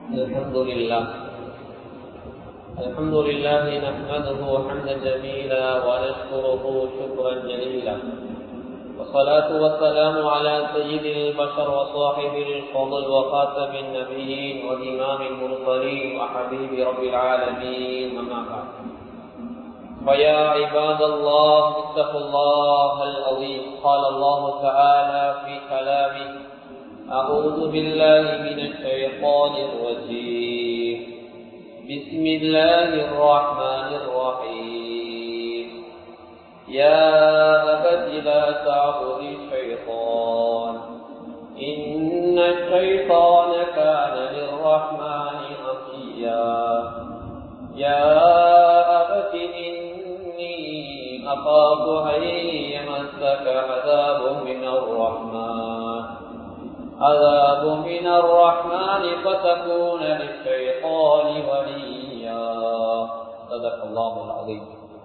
الحمد لله الحمد لله نحمده حمدا جميلا ونشكره شكرا جليلا والصلاة والسلام على سيد البشر وصاحب الفضل وخاتم النبيين وإمام المرسلين وحبيب رب العالمين أما بعد فيا عباد الله اتقوا الله العظيم قال الله تعالى في كلامه أعوذ بالله من الشيطان الرجيم بسم الله الرحمن الرحيم يا أبت لا تعبد الشيطان إن الشيطان كان للرحمن عصيا يا أبت إني أخاف أن يمسك عذاب من الرحمن عذاب من الرحمن فتكون للشيطان وليا صدق الله العظيم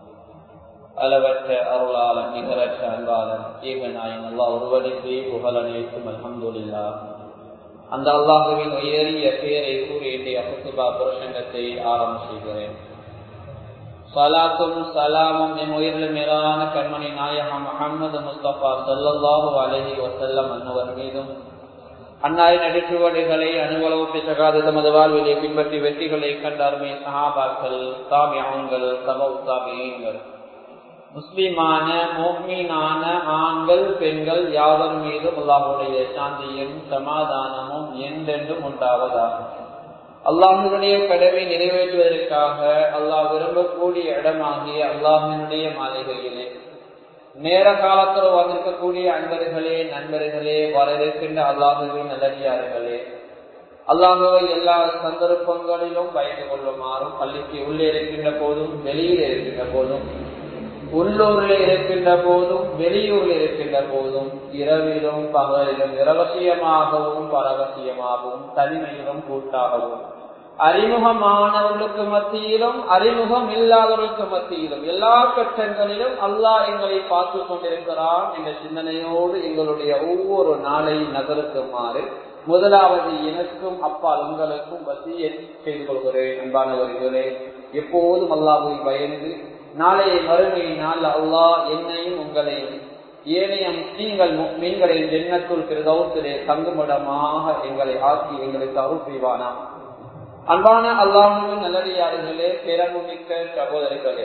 அளவற்ற அருளாளன் நிகரற்ற அன்பாளன் ஏகநாயன் அல்லா ஒருவனுக்கு புகழனைக்கும் அல்ஹம்துலில்லா அந்த அல்லாஹுவின் உயரிய பெயரை கூறி இன்றைய அசுபா பிரசங்கத்தை ஆரம்பம் செய்கிறேன் சலாத்தும் சலாமும் என் உயிரில் மேலான கண்மணி நாயகம் முகமது முஸ்தபா சல்லாஹூ அலஹி வசல்லம் அன்னவர் மீதும் அன்னாரின் அடிச்சுவடுகளை அனுபவம் பிசகாத தமது வாழ்விலை பின்பற்றி வெற்றிகளை கண்டார்மே சஹாபாக்கள் தாமியங்கள் சபவு தாமியங்கள் முஸ்லிமான மோமீனான ஆண்கள் பெண்கள் யாவர் மீதும் அல்லாஹுடைய சாந்தியும் சமாதானமும் என்றென்றும் உண்டாவதாகும் அல்லாஹனுடைய கடமை நிறைவேற்றுவதற்காக அல்லாஹ் விரும்பக்கூடிய இடமாகிய அல்லாஹினுடைய மாளிகையிலே நேர காலத்தில் வந்திருக்கக்கூடிய அன்பர்களே நண்பர்களே வர இருக்கின்ற அல்லாஹுவின் நல்லடியார்களே அல்லாஹுவை எல்லா சந்தர்ப்பங்களிலும் பயந்து கொள்ளுமாறும் பள்ளிக்கு உள்ளே இருக்கின்ற போதும் வெளியில் இருக்கின்ற போதும் உள்ளூரில் இருக்கின்ற போதும் வெளியூரில் இருக்கின்ற போதும் இரவிலும் பகலிலும் இரவசியமாகவும் பரவசியமாகவும் தனிமையிலும் கூட்டாகவும் அறிமுகமானவர்களுக்கு மத்தியிலும் அறிமுகம் இல்லாதவர்களுக்கு மத்தியிலும் எல்லா கட்டங்களிலும் அல்லாஹ் எங்களை பார்த்து கொண்டிருக்கிறான் என்ற சிந்தனையோடு எங்களுடைய ஒவ்வொரு நாளை நகருக்குமாறு முதலாவது எனக்கும் அப்பா உங்களுக்கும் வசிய செய்து கொள்கிறேன் அன்பானவர்களே எப்போதும் அல்லாஹை பயந்து நாளைய மறுமை நாள் அல்லாஹ் என்னையும் உங்களையும் ஏனைய முஸ்லீம்கள் மீன்களின் ஜென்னத்துள் பிரதௌத்திலே தங்குமிடமாக எங்களை ஆக்கி எங்களுக்கு அருள் செய்வானா அன்பான அல்லாஹுவின் நல்லடியார்களே பிறமுமிக்க சகோதரர்களே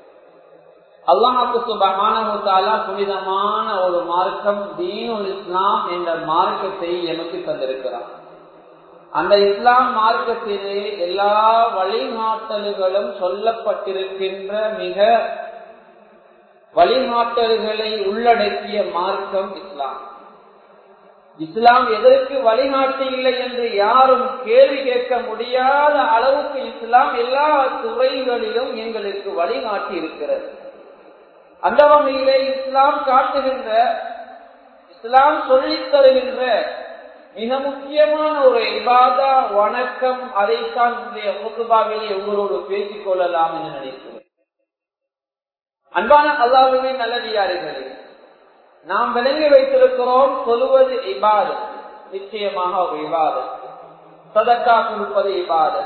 அல்லாஹாக்கு சுபகான புனிதமான ஒரு மார்க்கம் தீனுல் இஸ்லாம் என்ற மார்க்கத்தை எமக்கு தந்திருக்கிறார் அந்த இஸ்லாம் மார்க்கத்திலே எல்லா வழிகாட்டல்களும் சொல்லப்பட்டிருக்கின்ற மிக வழிகாட்டல்களை உள்ளடக்கிய மார்க்கம் இஸ்லாம் இஸ்லாம் எதற்கு வழிகாட்டி இல்லை என்று யாரும் கேள்வி கேட்க முடியாத அளவுக்கு இஸ்லாம் எல்லா துறைகளிலும் எங்களுக்கு வழிகாட்டி இருக்கிறது அந்த வகையிலே இஸ்லாம் காட்டுகின்ற இஸ்லாம் சொல்லித் தருகின்ற மிக முக்கியமான ஒரு இபாதா வணக்கம் அதைத்தான் இன்றைய முத்துபாவிலே உங்களோடு பேசிக் கொள்ளலாம் என்று நினைக்கிறேன் அன்பான அல்லாஹுவே நல்லதியார்களே நாம் விளங்கி வைத்திருக்கிறோம் சொல்லுவது இபாது நிச்சயமாக ஒரு இபாது சதக்கா கொடுப்பது இபாது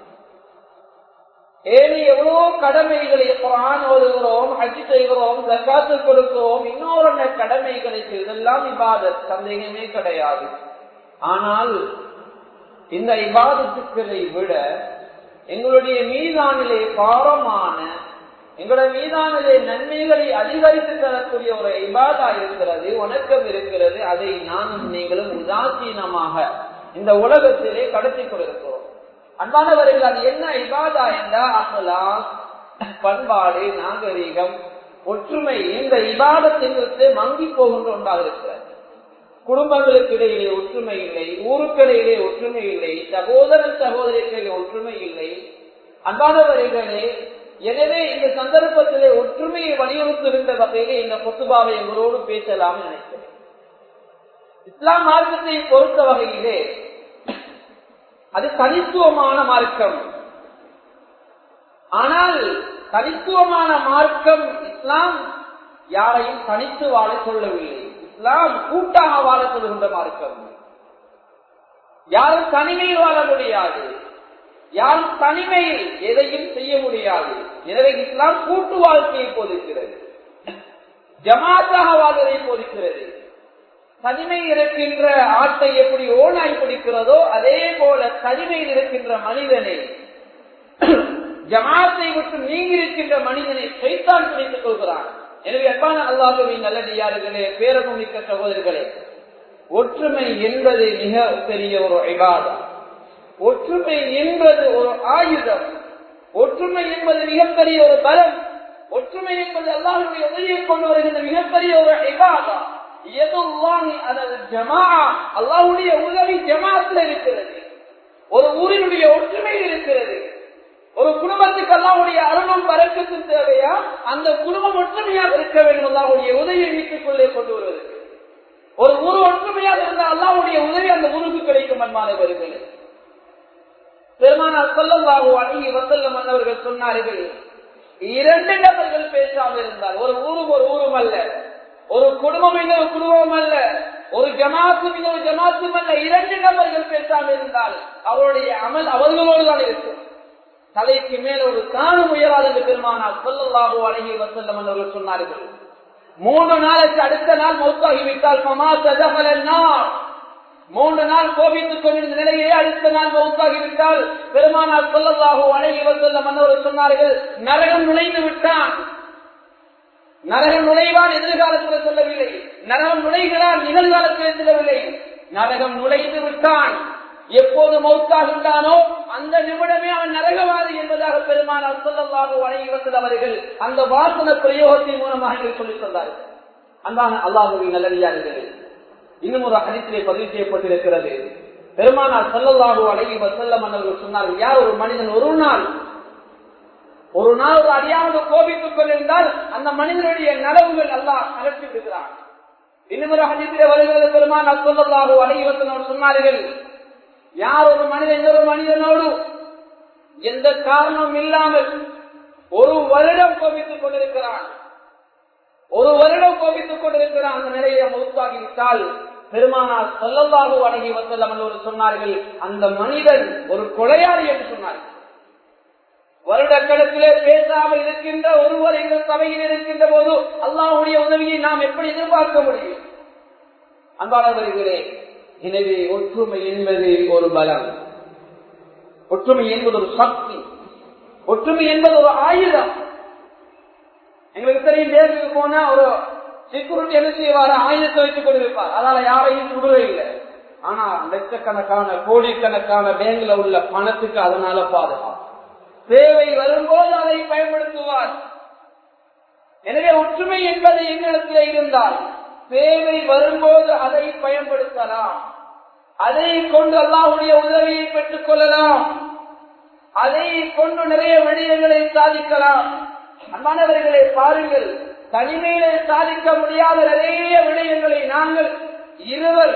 ஏழு எவ்வளோ கடமைகளை குரான் ஓதுகிறோம் அஜி செய்கிறோம் ஜக்காத்து கொடுக்கிறோம் இன்னொரு கடமைகளை செய்தெல்லாம் இபாதத் சந்தேகமே கிடையாது ஆனால் இந்த இபாதத்துக்களை விட எங்களுடைய மீதானிலே பாரமான எங்களுடைய மீதானதே நன்மைகளை அதிகரித்து தரக்கூடிய ஒரு இபாதா இருக்கிறது வணக்கம் இருக்கிறது அதை நானும் நீங்களும் உதாசீனமாக இந்த உலகத்திலே கடத்தி கொண்டிருக்கிறோம் அன்பானவர்கள் அது என்ன இபாதா என்றா அகலாம் பண்பாடு நாகரீகம் ஒற்றுமை இந்த இபாதத்திற்கு மங்கி போகின்ற ஒன்றாக இருக்கிறது குடும்பங்களுக்கு இடையிலே ஒற்றுமை இல்லை ஊருக்கிடையிலே ஒற்றுமை இல்லை சகோதரன் சகோதரிகளிலே ஒற்றுமை இல்லை அன்பானவர்களே எனவே இந்த சந்தர்ப்பத்திலே ஒற்றுமையை வலியுறுத்துகின்ற வகையிலே இந்த கொத்துபாவை எங்களோடு பேசலாம் நினைக்கிறேன் இஸ்லாம் மார்க்கத்தை பொறுத்த வகையிலே அது தனித்துவமான மார்க்கம் ஆனால் தனித்துவமான மார்க்கம் இஸ்லாம் யாரையும் தனித்து வாழ சொல்லவில்லை இஸ்லாம் கூட்டாக வாழ சொல்கின்ற மார்க்கம் யாரும் தனிமையில் வாழ முடியாது யாரும் தனிமையில் எதையும் செய்ய முடியாது எனவே இஸ்லாம் கூட்டு வாழ்க்கையை போதிக்கிறது ஜமாத்தாக வாழ்வதை போதிக்கிறது தனிமையில் இருக்கின்ற ஆட்டை எப்படி ஓனாய் பிடிக்கிறதோ அதே போல தனிமையில் இருக்கின்ற மனிதனை ஜமாத்தை விட்டு நீங்கி இருக்கின்ற மனிதனை சைத்தான் பிடித்துக் கொள்கிறான் எனவே அன்பான அல்லாஹுவின் நல்லடியார்களே பேரமும் மிக்க சகோதரர்களே ஒற்றுமை என்பது மிக பெரிய ஒரு இபாதம் ஒற்றுமை என்பது ஒரு ஆயுதம் ஒற்றுமை என்பது மிகப்பெரிய ஒரு பலம் ஒற்றுமை என்பது அல்லாஹுடைய உதவியை கொண்டு வருகின்ற மிகப்பெரிய ஒரு இபாதம் எதுவாங்க அதாவது ஜமா அல்லாஹுடைய உதவி ஜமாத்துல இருக்கிறது ஒரு ஊரினுடைய ஒற்றுமையில் இருக்கிறது ஒரு குடும்பத்துக்கு அல்லாவுடைய அருளும் பறக்கத்தும் தேவையா அந்த குடும்பம் ஒற்றுமையாக இருக்க வேண்டும் அல்லாவுடைய உதவியை வீட்டுக்குள்ளே கொண்டு வருவதற்கு ஒரு ஊர் ஒற்றுமையாக இருந்தால் அல்லாவுடைய உதவி அந்த ஊருக்கு கிடைக்கும் அன்பானவர்களே பெருமானார் சொல்லவாகு அழகி வசல்லம் மன்னவர்கள் சொன்னார்கள் இரண்டு நபர்கள் பேசாமல் இருந்தால் ஒரு ஊரும் ஒரு ஊரும் அல்ல ஒரு குடும்பம் இன்னொரு குடும்பம் அல்ல ஒரு ஜமாத்தும் இன்னொரு ஜமாத்தும் அல்ல இரண்டு நபர்கள் பேசாமல் இருந்தால் அவருடைய அமல் அவர்களோடு தான் இருக்கும் தலைக்கு மேல ஒரு காணும் உயராது என்று பெருமானார் சொல்லல்லாஹோ அழகி வசல்லம் அவர்கள் சொன்னார்கள் மூன்று நாளைக்கு அடுத்த நாள் மௌத்தாகிவிட்டால் மூன்று நாள் கோபித்துக் கொண்டிருந்த நிலையிலே அடுத்த நாள் மௌத்தாகிவிட்டால் பெருமானார் சொல்லல்லாஹோ அழகி வசல்லம் அவர்கள் சொன்னார்கள் நரகம் நுழைந்து விட்டான் நரகம் நுழைவான் எதிர்காலத்தில் சொல்லவில்லை நரகம் நுழைகிறான் நிகழ்காலத்தில் சொல்லவில்லை நரகம் நுழைந்து விட்டான் எப்போது மௌத்தாகின்றானோ அந்த நிமிடமே அவன் நரகவாதி என்பதாக பெருமானார் சொல்லல்லாக வழங்கி வந்தது அவர்கள் அந்த வாசன பிரயோகத்தின் மூலமாக சொல்லி தந்தார்கள் அன்பான அல்லாஹுவின் நல்லடியார்கள் இன்னும் ஒரு அடித்திலே பதிவு செய்யப்பட்டிருக்கிறது பெருமானார் சொல்லல்லாஹு அழகி வசல்லம் அவர்கள் சொன்னார்கள் யார் ஒரு மனிதன் ஒரு நாள் ஒரு நாள் ஒரு அறியாமல் கோபித்துக் கொண்டிருந்தால் அந்த மனிதனுடைய நலவுகள் எல்லாம் அகற்றி விடுகிறான் இன்னும் ஒரு ஹஜித்திலே வருகிறது பெருமான் அசல்லாஹு அலைவசன் சொன்னார்கள் யார் ஒரு மனிதன் இன்னொரு மனிதனோடு எந்த காரணம் இல்லாமல் ஒரு வருடம் கோபித்துக் கொண்டிருக்கிறான் ஒரு வருடம் கோபித்துக் கொண்டிருக்கிறான் அந்த நிலையை மௌத்தாகிவிட்டால் பெருமானார் சொல்லல்லாஹு அழகி வசல்லம் சொன்னார்கள் அந்த மனிதன் ஒரு கொலையாளி என்று சொன்னார்கள் வருடக்கணக்கிலே பேசாமல் இருக்கின்ற ஒருவர் இந்த சபையில் இருக்கின்ற போது அல்லாஹுடைய உதவியை நாம் எப்படி எதிர்பார்க்க முடியும் அன்பானவர்களே எனவே ஒற்றுமை என்பது ஒரு பலம் ஒற்றுமை என்பது ஒரு சக்தி ஒற்றுமை என்பது ஒரு ஆயுதம் எங்களுக்கு தெரியும் தேர்வுக்கு போனா ஒரு செக்யூரிட்டி என்ன செய்வார் ஆயுதத்தை வைத்துக் கொண்டிருப்பார் அதனால யாரையும் சுடுவே இல்லை ஆனா லட்சக்கணக்கான கோடிக்கணக்கான பேங்க்ல உள்ள பணத்துக்கு அதனால பாதுகாப்பு தேவை வரும்போது அதை பயன்படுத்துவார் எனவே ஒற்றுமை என்பது எங்களிடத்தில் இருந்தால் தேவை வரும்போது அதை பயன்படுத்தலாம் அதை கொண்டு அல்லாஹுடைய உதவியை பெற்றுக் கொள்ளலாம் அதை கொண்டு நிறைய விடயங்களை சாதிக்கலாம் அன்பானவர்களை பாருங்கள் தனிமையிலே சாதிக்க முடியாத நிறைய விடயங்களை நாங்கள் இருவர்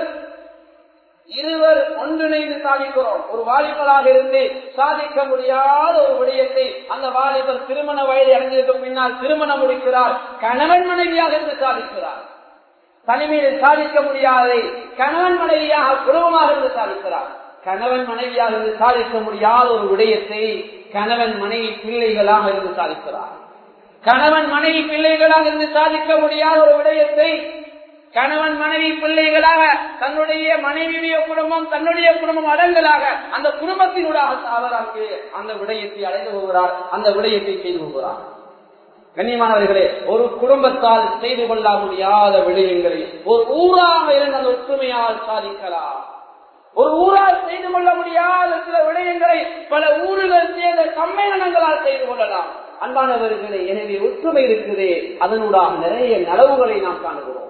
இருவர் ஒன்றிணைந்து சாதிக்கிறோம் ஒரு வாலிபராக இருந்து சாதிக்க முடியாத ஒரு விடயத்தை அந்த வாலிபர் திருமண வயதை அடைந்ததற்கு பின்னால் திருமணம் முடிக்கிறார் கணவன் மனைவியாக இருந்து சாதிக்கிறார் தனிமையில் சாதிக்க முடியாதை கணவன் மனைவியாக குடும்பமாக இருந்து சாதிக்கிறார் கணவன் மனைவியாக இருந்து சாதிக்க முடியாத ஒரு விடயத்தை கணவன் மனைவி பிள்ளைகளாக இருந்து சாதிக்கிறார் கணவன் மனைவி பிள்ளைகளாக இருந்து சாதிக்க முடியாத ஒரு விடயத்தை கணவன் மனைவி பிள்ளைகளாக தன்னுடைய மனைவியுடைய குடும்பம் தன்னுடைய குடும்பம் அடங்கலாக அந்த குடும்பத்தினூடாக அவர் அங்கு அந்த விடயத்தை அடைந்து போகிறார் அந்த விடயத்தை செய்து போகிறார் கண்ணியமானவர்களே ஒரு குடும்பத்தால் செய்து கொள்ள முடியாத விடயங்களை ஒரு ஊராக இருந்த அந்த ஒற்றுமையால் சாதிக்கலாம் ஒரு ஊரால் செய்து கொள்ள முடியாத சில விடயங்களை பல ஊர்கள் சேர்ந்த சம்மேளனங்களால் செய்து கொள்ளலாம் அன்பானவர்களே எனவே ஒற்றுமை இருக்குதே அதனூடாக நிறைய நலவுகளை நாம் காணுகிறோம்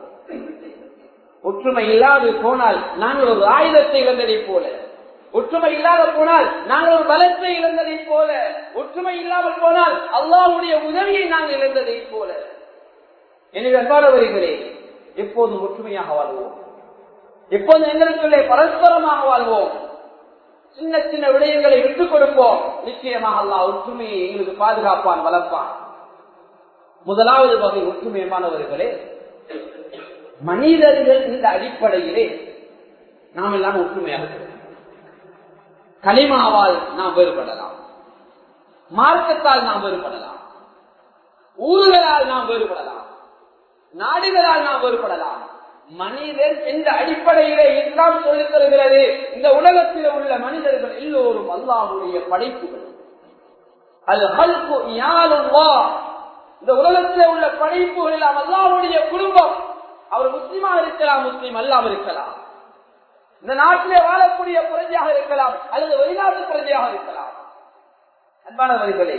ஒற்றுமை இல்லாது போனால் நாங்கள் ஒரு ஆயுதத்தை இழந்ததை போல ஒற்றுமை இல்லாத போனால் நாங்கள் ஒரு பலத்தை இழந்ததை போல ஒற்றுமை இல்லாமல் போனால் அல்லாவுடைய உதவியை நாங்கள் இழந்ததை போல எனவே அன்பானவர்களே எப்போதும் ஒற்றுமையாக வாழ்வோம் எப்போதும் எங்களுக்குள்ளே பரஸ்பரமாக வாழ்வோம் சின்ன சின்ன விடயங்களை விட்டுக் கொடுப்போம் நிச்சயமாக அல்லா ஒற்றுமையை எங்களுக்கு பாதுகாப்பான் வளர்ப்பான் முதலாவது வகை ஒற்றுமையமானவர்களே மனிதர்கள் இந்த அடிப்படையிலே நாம் எல்லாம் ஒற்றுமையாக இருக்கிறோம் கனிமாவால் நாம் வேறுபடலாம் மார்க்கத்தால் நாம் வேறுபடலாம் ஊர்களால் நாம் வேறுபடலாம் நாடுகளால் நாம் வேறுபடலாம் மனிதன் என்ற அடிப்படையிலே இஸ்லாம் சொல்லித் தருகிறது இந்த உலகத்தில் உள்ள மனிதர்கள் எல்லோரும் அல்லாஹுடைய படைப்புகள் அது ஹல்கு யாருவா இந்த உலகத்தில் உள்ள படைப்புகள் எல்லாம் அல்லாஹுடைய குடும்பம் அவர் முஸ்லிமாக இருக்கலாம் முஸ்லீம் அல்லாம இருக்கலாம் இந்த நாட்டிலே வாழக்கூடிய பிரஜையாக இருக்கலாம் அல்லது வெளிநாட்டு பிரஜையாக இருக்கலாம் அன்பானவர்களே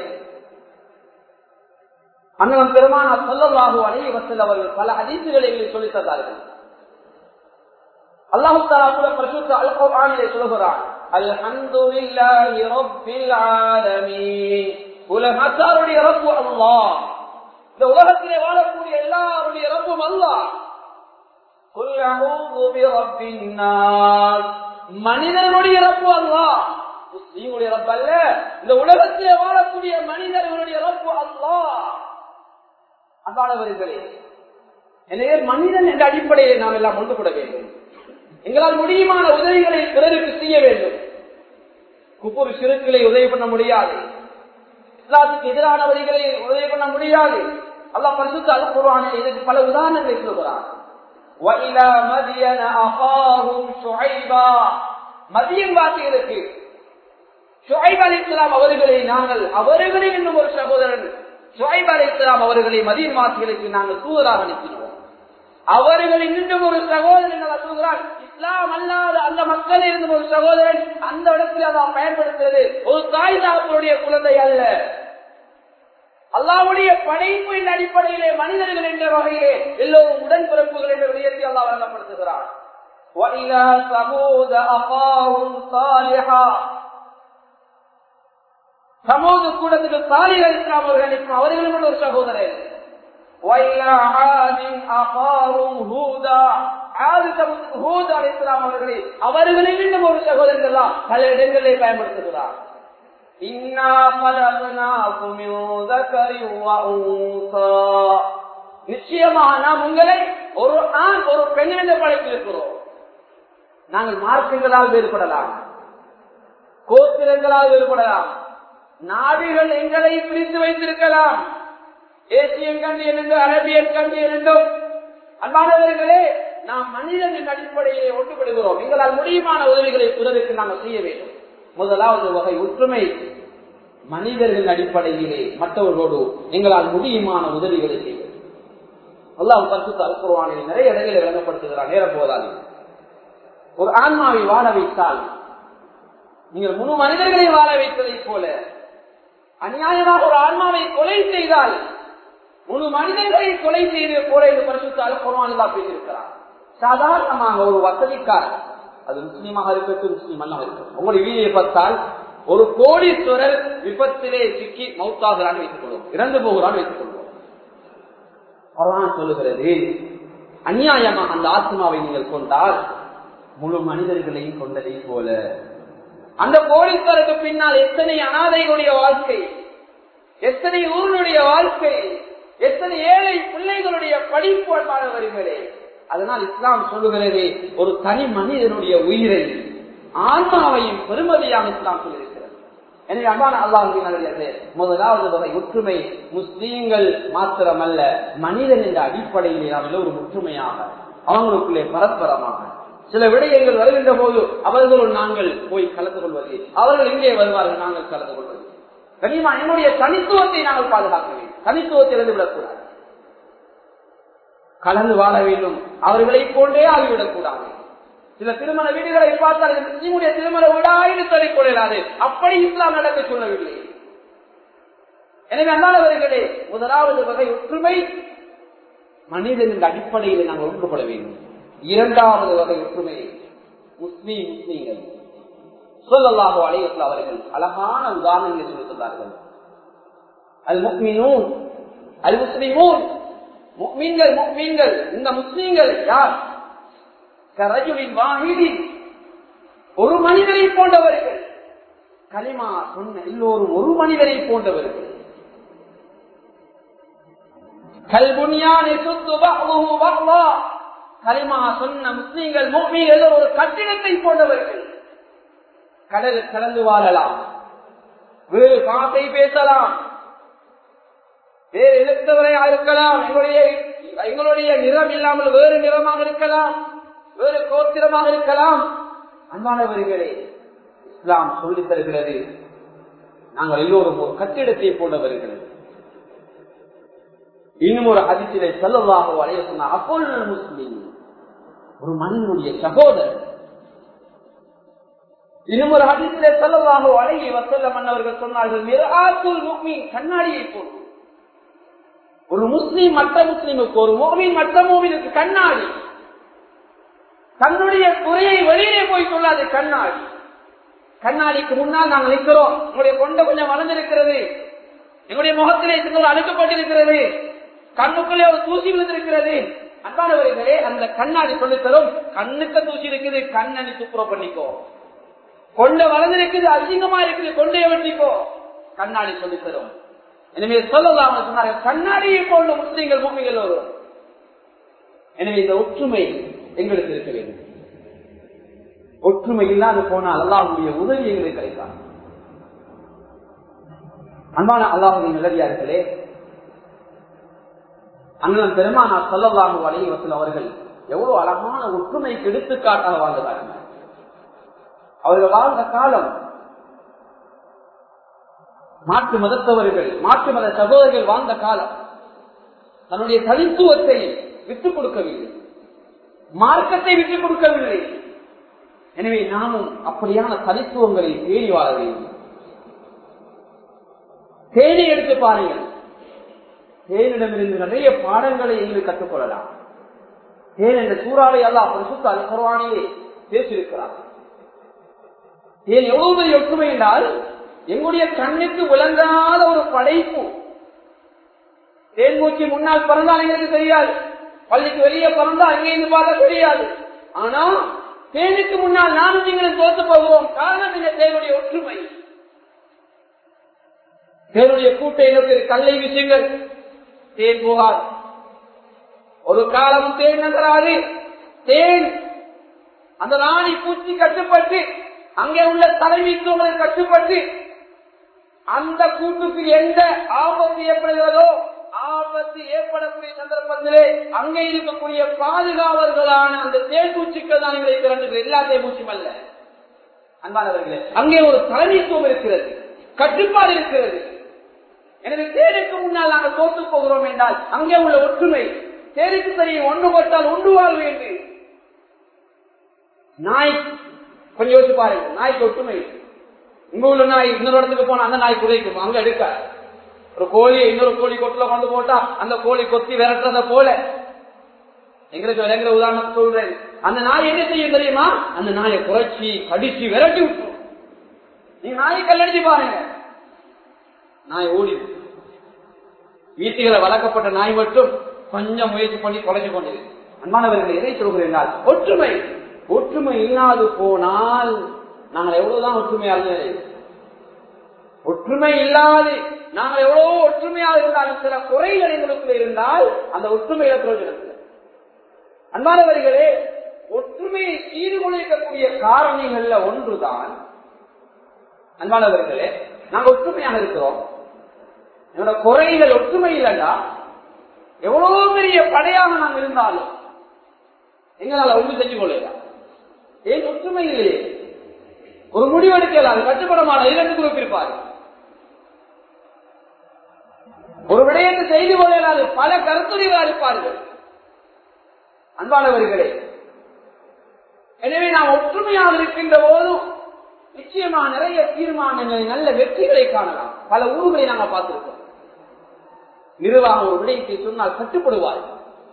அண்ணன் பெருமானார் சொல்லலாகு அனைவசல் அவர்கள் பல அதிர்ச்சிகளை சொல்லித் தந்தார்கள் அல்லாஹு தாலா கூட பிரசுத்த அல் குர்ஆனிலே சொல்கிறான் அல்ஹம்துலில்லாஹி ரப்பில் ஆலமீன் உலகத்தாருடைய ரப்பு அல்லாஹ் இந்த உலகத்திலே வாழக்கூடிய எல்லாருடைய ரப்பும் அல்லாஹ் குல் அஊது பிரப்பின் நாஸ் மனிதனுடைய ரப்பு அல்லாஹ் முஸ்லீமுடைய ரப்பு அல்ல இந்த உலகத்திலே வாழக்கூடிய மனிதர்களுடைய ரப்பு அல்லாஹ் அன்பானவர்களே எனவே மனிதன் என்ற அடிப்படையை நாம் எல்லாம் ஒன்று கூட வேண்டும் எங்களால் முடியுமான உதவிகளை பிறருக்கு செய்ய வேண்டும் குப்பூர் சிறுக்களை உதவி பண்ண முடியாது இஸ்லாத்துக்கு எதிரானவர்களை உதவி பண்ண முடியாது அல்லாஹ் பரிசுத்த அனுப்புவான இதற்கு பல உதாரணங்களை சொல்கிறார் மதியம் வாசிகளுக்கு ஷுஐப் அலி இஸ்லாம் அவர்களை நாங்கள் அவர்களை இன்னும் ஒரு சகோதரன் ஷுஐப் அலி இஸ்லாம் அவர்களை மதியம் வாசிகளுக்கு நாங்கள் தூதராக அனுப்பினோம் அவர்கள் இன்னும் ஒரு சகோதரன் சொல்கிறார் இஸ்லாம் அல்லாத அந்த மக்கள் இருந்த ஒரு சகோதரன் அந்த இடத்தில் அதான் பயன்படுத்துறது ஒரு தாய் தாப்பருடைய குழந்தை அல்ல அல்லாவுடைய படைப்பு என்ற அடிப்படையிலே மனிதர்கள் என்ற வகையிலே எல்லோரும் உடன்பிறப்புகள் என்ற விடயத்தை அல்லா வழங்கப்படுத்துகிறார் சமூக கூடத்துக்கு சாலிகள் அவர்கள் அவர்களும் ஒரு சகோதரன் அவர்களில் இன்னும் ஒரு சகோதரர்கள் பல இடங்களிலே பயன்படுத்துகிறார் நிச்சயமாக நாம் உங்களை ஒரு ஆண் ஒரு பெண் என்ற படைத்திருக்கிறோம் நாங்கள் மார்க்கங்களால் வேறுபடலாம் கோத்திரங்களால் வேறுபடலாம் நாடுகள் எங்களை பிரித்து வைத்திருக்கலாம் ஏசியன் கண்டியன் என்று அரபியன் கண்டியன் என்றும் அன்பானவர்களே நாம் மனிதனின் அடிப்படையிலே ஒன்றுபடுகிறோம் எங்களால் முடியுமான உதவிகளை பிறருக்கு நாங்கள் செய்ய வேண்டும் முதலாவது வகை ஒற்றுமை மனிதர்கள் அடிப்படையிலே மற்றவர்களோடு எங்களால் முடியுமான உதவிகளை செய்வது அல்லாஹ் பரிசுத்த அல்குருவானில் நிறைய இடங்களை விளங்கப்படுத்துகிறார் நேரம் போதாது ஒரு ஆன்மாவை வாழ வைத்தால் நீங்கள் முழு மனிதர்களை வாழ வைத்ததை போல அநியாயமாக ஒரு ஆன்மாவை கொலை செய்தால் முழு மனிதர்களை கொலை செய்து போல என்று பரிசுத்தால் குர்வானிலா பேசியிருக்கிறார் சாதாரணமாக ஒரு வசதிக்காரர் அது முஸ்லீமாக இருக்கட்டும் முஸ்லீம் அல்லாம இருக்கட்டும் உங்களுடைய வீடியை பார்த்தால் ஒரு கோடீஸ்வரர் விபத்திலே சிக்கி மௌத்தாகிறான் வைத்துக் கொள்வோம் இறந்து போகிறான் வைத்துக் கொள்வோம் சொல்லுகிறது அநியாயமாக அந்த ஆத்மாவை நீங்கள் கொண்டால் முழு மனிதர்களையும் கொண்டதை போல அந்த கோடீஸ்வருக்கு பின்னால் எத்தனை அனாதைகளுடைய வாழ்க்கை எத்தனை ஊர்களுடைய வாழ்க்கை எத்தனை ஏழை பிள்ளைகளுடைய படிப்பு வருகிறே அதனால் இஸ்லாம் சொல்லுகிறது ஒரு தனி மனிதனுடைய உயிரை ஆன்மாவையும் பெருமதியாக இஸ்லாம் சொல்லியிருக்கிறது எனவே அம்மான அல்லாஹினது முதலாவது வகை ஒற்றுமை முஸ்லீம்கள் மாத்திரமல்ல மனிதன் என்ற அடிப்படையிலே நாம் எல்லோரும் ஒற்றுமையாக அவங்களுக்குள்ளே பரஸ்பரமாக சில விடயங்கள் வருகின்ற போது அவர்களும் நாங்கள் போய் கலந்து கொள்வது அவர்கள் எங்கே வருவார்கள் நாங்கள் கலந்து கொள்வது கனிமா என்னுடைய தனித்துவத்தை நாங்கள் பாதுகாக்க வேண்டும் தனித்துவத்தை இருந்து விடக்கூடாது கலந்து வாழ வேண்டும் அவர்களை போன்றே ஆகிவிடக் கூடாது சில திருமண வீடுகளை பார்த்தால் முஸ்லீமுடைய திருமண வீடாயின்னு சொல்லிக் கொள்ளாது அப்படி இஸ்லாம் நடக்க சொல்லவில்லை எனவே அண்ணாதவர்களே முதலாவது வகை ஒற்றுமை மனிதனின் அடிப்படையில் நாங்கள் ஒன்றுபட வேண்டும் இரண்டாவது வகை ஒற்றுமை முஸ்லீம் முஸ்லீம்கள் சொல்லலாக அலையத்தில் அவர்கள் அழகான உதாரணங்களை சொல்லித்தந்தார்கள் அது முக்மீனூன் அது முஸ்லீமூன் முக்மீன்கள் முக்மீன்கள் இந்த முஸ்லீம்கள் யார் கரஜுவின் வாகிதி ஒரு மனிதரை போன்றவர்கள் கலிமா சொன்ன எல்லோரும் ஒரு மனிதரை போன்றவர்கள் கல்புனியானை சொத்து கலிமா சொன்ன முஸ்லீம்கள் முக்மீன்கள் ஒரு கட்டிடத்தை போன்றவர்கள் கடல் கலந்து வாழலாம் வேறு பாட்டை பேசலாம் வேறு எழுத்தவரையா இருக்கலாம் எங்களுடைய எங்களுடைய நிறம் இல்லாமல் வேறு நிறமாக இருக்கலாம் வேறு கோத்திரமாக இருக்கலாம் அன்பானவர்களே இஸ்லாம் சொல்லித் தருகிறது நாங்கள் எல்லோரும் ஒரு கட்டிடத்தை போன்றவர்கள் இன்னும் ஒரு அதிர்ச்சியை செல்லவாக அடைய சொன்னார் அப்பொல் முஸ்லிம் ஒரு மனிதனுடைய சகோதரர் இன்னும் ஒரு அதிர்ச்சியை செல்லவாக அழகி வசல்ல மன்னவர்கள் சொன்னார்கள் மிராத்துல் முக்மீன் கண்ணாடியை போன்று ஒரு முஸ்லீம் மற்ற முஸ்லீமுக்கு ஒரு மோமின் மற்ற மோமினுக்கு கண்ணாடி தன்னுடைய குறையை வெளியே போய் சொல்லாது கண்ணாடி கண்ணாடிக்கு முன்னால் நாங்கள் நிற்கிறோம் உங்களுடைய கொண்ட கொஞ்சம் வளர்ந்திருக்கிறது எங்களுடைய முகத்திலே சிங்கள் அழுக்கப்பட்டிருக்கிறது கண்ணுக்குள்ளே ஒரு தூசி விழுந்திருக்கிறது அன்பானவர்களே அந்த கண்ணாடி சொல்லித் தரும் கண்ணுக்கு தூசி இருக்குது கண்ணனி துப்புரம் பண்ணிக்கோ கொண்ட வளர்ந்திருக்குது அசிங்கமா இருக்குது கொண்டைய வெட்டிக்கோ கண்ணாடி சொல்லித் தரும் எனவே சொல்லலாம் சொன்னார்கள் கண்ணாடியை போன்ற முஸ்லீம்கள் பூமிகள் வரும் எனவே இந்த ஒற்றுமை எங்களுக்கு இருக்க வேண்டும் ஒற்றுமை இல்லாது போனால் அல்லாஹுடைய உதவி எங்களுக்கு கிடைக்காது அன்பான அல்லாஹுடைய நிலவியார்களே அண்ணன் பெருமானா சொல்லலாமு வலையை வசூல் அவர்கள் எவ்வளவு அழகான ஒற்றுமைக்கு எடுத்துக்காட்டாக வாழ்ந்தார்கள் அவர்கள் வாழ்ந்த காலம் மாற்று மதத்தவர்கள் மாற்று மத சகோதரர்கள் வாழ்ந்த காலம் தன்னுடைய தனித்துவத்தை விட்டுக் கொடுக்கவில்லை மார்க்கத்தை விட்டுக் கொடுக்கவில்லை எனவே நாமும் அப்படியான தனித்துவங்களை தேடி வாழ வேண்டும் தேடி எடுத்து பாருங்கள் தேனிடமிருந்து நிறைய பாடங்களை எங்களுக்கு கற்றுக்கொள்ளலாம் தேன் என்ற சூறாவை அல்லா பரிசுத்த அல்பர்வானிலே பேசியிருக்கிறார் தேன் எவ்வளவு பெரிய ஒற்றுமை என்றால் எங்களுடைய கண்ணுக்கு விளங்காத ஒரு படைப்பு தேன்மூச்சி முன்னால் பிறந்தால் எங்களுக்கு தெரியாது பள்ளிக்கு வெளியே பிறந்தா அங்கேருந்து பார்த்தா தெரியாது ஆனா தேனுக்கு முன்னால் நானும் நீங்களும் தோத்து போகிறோம் காரணம் இந்த தேனுடைய ஒற்றுமை தேனுடைய கூட்டை நோக்கி கல்லை விஷயங்கள் தேன் போகாது ஒரு காலம் தேன் நகராது தேன் அந்த ராணி பூச்சி கட்டுப்பட்டு அங்கே உள்ள தலைமைத்துவங்களை கட்டுப்பட்டு அந்த கூட்டுக்கு எந்த ஆபத்து ஏற்படுகிறதோ ஆபத்து ஏற்படக்கூடிய சந்தர்ப்பத்திலே அங்கே இருக்கக்கூடிய பாதுகாவலர்களான அந்த தேர்ப்பூச்சிகள் தான் எங்களை திறந்து எல்லா தேர்ப்பூச்சியும் அல்ல அன்பானவர்களே அங்கே ஒரு தலைமைத்துவம் இருக்கிறது கட்டுப்பாடு இருக்கிறது எனவே தேருக்கு முன்னால் நாங்கள் தோத்து போகிறோம் என்றால் அங்கே உள்ள ஒற்றுமை தேருக்கு தெரியும் ஒன்று போட்டால் ஒன்று வாழ் வேண்டும் நாய் கொஞ்சம் யோசிச்சு பாருங்க நாய்க்கு ஒற்றுமை உங்க உள்ள நாய் இன்னொரு இடத்துக்கு போனா அந்த நாய் குறைக்கும் அங்க எடுக்க ஒரு கோழியை இன்னொரு கோழி கொட்டுல கொண்டு போட்டா அந்த கோழி கொத்தி விரட்டுறத போல எங்களுக்கு விளங்குற உதாரணம் சொல்றேன் அந்த நாய் என்ன செய்யும் தெரியுமா அந்த நாயை குறைச்சி கடிச்சு விரட்டி விட்டுரும் நீங்க நாயை கல்லடிச்சு பாருங்க நாய் ஓடி வீட்டுகளை வளர்க்கப்பட்ட நாய் மட்டும் கொஞ்சம் முயற்சி பண்ணி குறைச்சு கொண்டது அன்பானவர்கள் எதை சொல்கிறேன் ஒற்றுமை ஒற்றுமை இல்லாது போனால் நாங்கள் எவ்வளவுதான் ஒற்றுமையாக ஒற்றுமை இல்லாது நாங்கள் எவ்வளவு ஒற்றுமையாக இருந்தாலும் சில குறைகள் எங்களுக்குள்ள இருந்தால் அந்த ஒற்றுமையில பிரயோஜனத்தில் அன்பானவர்களே ஒற்றுமையை சீர்குலைக்கக்கூடிய காரணிகள்ல ஒன்றுதான் அன்பானவர்களே நாங்க ஒற்றுமையாக இருக்கிறோம் என்னோட குறைகள் ஒற்றுமை இல்லைண்டா எவ்வளவு பெரிய படையாக நாம் இருந்தாலும் எங்களால ஒன்று செஞ்சு கொள்ளலாம் ஏன் ஒற்றுமை இல்லையே ஒரு முடிவெடுக்கலாம் கட்டுப்பட மாட்டோம் இரண்டு குரூப் இருப்பார் ஒரு விடயத்தை செய்து கொள்ளலாது பல கருத்துரைகளாக இருப்பார்கள் அன்பானவர்களே எனவே நாம் ஒற்றுமையாக இருக்கின்ற போதும் நிச்சயமா நிறைய தீர்மானங்களை நல்ல வெற்றிகளை காணலாம் பல ஊர்களை நாங்கள் பார்த்திருக்கோம் நிர்வாகம் ஒரு விடயத்தை சொன்னால் கட்டுப்படுவார்கள்